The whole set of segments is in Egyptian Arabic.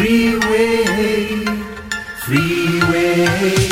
Freeway, freeway.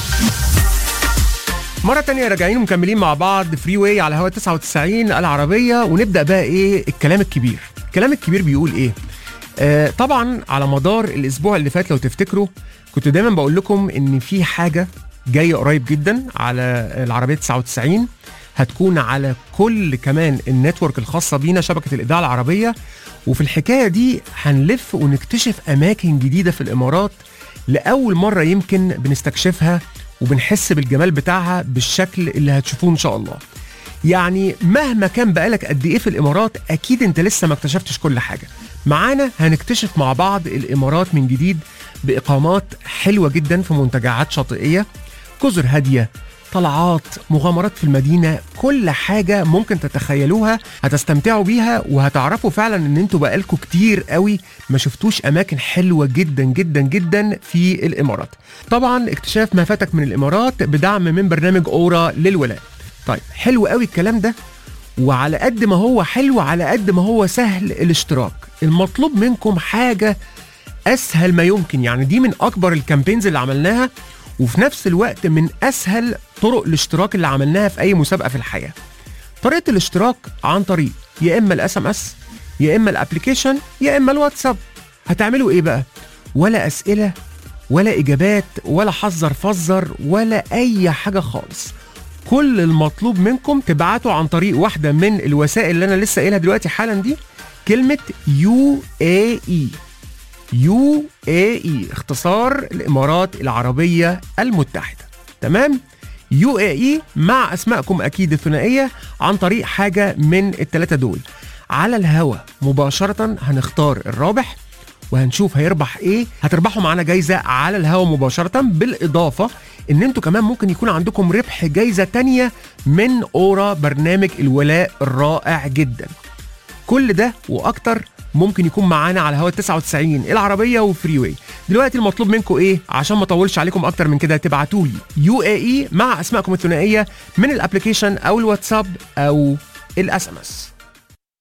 مرة تانية راجعين ومكملين مع بعض فري واي على هوا 99 العربية ونبدأ بقى ايه الكلام الكبير الكلام الكبير بيقول ايه آه طبعا على مدار الاسبوع اللي فات لو تفتكروا كنت دايما بقول لكم ان في حاجة جاية قريب جدا على العربية 99 هتكون على كل كمان النتورك الخاصة بينا شبكة الإذاعة العربية وفي الحكاية دي هنلف ونكتشف أماكن جديدة في الإمارات لأول مرة يمكن بنستكشفها وبنحس بالجمال بتاعها بالشكل اللي هتشوفوه إن شاء الله يعني مهما كان بقالك قد ايه في الامارات اكيد انت لسه ما اكتشفتش كل حاجه معانا هنكتشف مع بعض الامارات من جديد باقامات حلوه جدا في منتجعات شاطئيه جزر هاديه طلعات مغامرات في المدينة كل حاجة ممكن تتخيلوها هتستمتعوا بيها وهتعرفوا فعلا ان انتوا بقالكوا كتير قوي ما شفتوش اماكن حلوة جدا جدا جدا في الامارات طبعا اكتشاف ما فاتك من الامارات بدعم من برنامج اورا للولاء طيب حلو قوي الكلام ده وعلى قد ما هو حلو على قد ما هو سهل الاشتراك المطلوب منكم حاجة اسهل ما يمكن يعني دي من اكبر الكامبينز اللي عملناها وفي نفس الوقت من اسهل طرق الاشتراك اللي عملناها في اي مسابقه في الحياه طريقه الاشتراك عن طريق يا اما الاس ام اس يا اما الابلكيشن يا اما الواتساب هتعملوا ايه بقى ولا اسئله ولا اجابات ولا حذر فزر ولا اي حاجه خالص كل المطلوب منكم تبعتوا عن طريق واحده من الوسائل اللي انا لسه قايلها دلوقتي حالا دي كلمه يو اي اي يو اي اي اختصار الامارات العربيه المتحده تمام يو اي اي مع اسمائكم اكيد الثنائيه عن طريق حاجه من الثلاثه دول على الهوا مباشره هنختار الرابح وهنشوف هيربح ايه هتربحوا معانا جايزه على الهوا مباشره بالاضافه ان انتوا كمان ممكن يكون عندكم ربح جايزه تانية من اورا برنامج الولاء الرائع جدا كل ده واكتر ممكن يكون معانا على هوا 99 العربيه وفري واي دلوقتي المطلوب منكم ايه عشان ما اطولش عليكم اكتر من كده تبعتوا لي يو اي اي مع اسمائكم الثنائيه من الابلكيشن او الواتساب او الاس ام اس